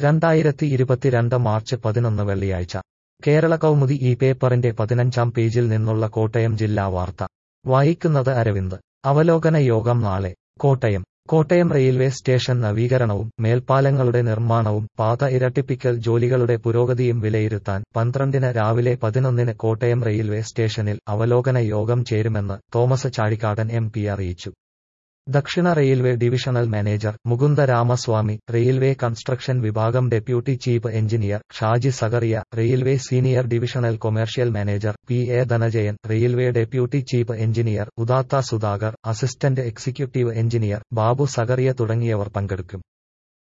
രണ്ടായിരത്തി ഇരുപത്തിരണ്ട് മാർച്ച് പതിനൊന്ന് വെള്ളിയാഴ്ച കേരള കൗമുദി ഈ പേപ്പറിന്റെ പതിനഞ്ചാം പേജിൽ നിന്നുള്ള കോട്ടയം ജില്ലാ വാർത്ത വായിക്കുന്നത് അരവിന്ദ് അവലോകന യോഗം നാളെ കോട്ടയം കോട്ടയം റെയിൽവേ സ്റ്റേഷൻ നവീകരണവും മേൽപ്പാലങ്ങളുടെ നിർമ്മാണവും പാത ഇരട്ടിപ്പിക്കൽ ജോലികളുടെ പുരോഗതിയും വിലയിരുത്താൻ പന്ത്രണ്ടിന് രാവിലെ പതിനൊന്നിന് കോട്ടയം റെയിൽവേ സ്റ്റേഷനിൽ അവലോകന യോഗം ചേരുമെന്ന് തോമസ് ചാഴിക്കാടൻ എം പി അറിയിച്ചു ദക്ഷിണ railway divisional manager Mukunda Ramaswamy railway construction വിഭാഗം deputy chief engineer Shaji Zacharia railway senior divisional commercial manager P A Dhanajayan railway deputy chief engineer Udatha Sudhakar assistant executive engineer Babu Zacharia തുടങ്ങിയവർ പങ്കെടുക്കും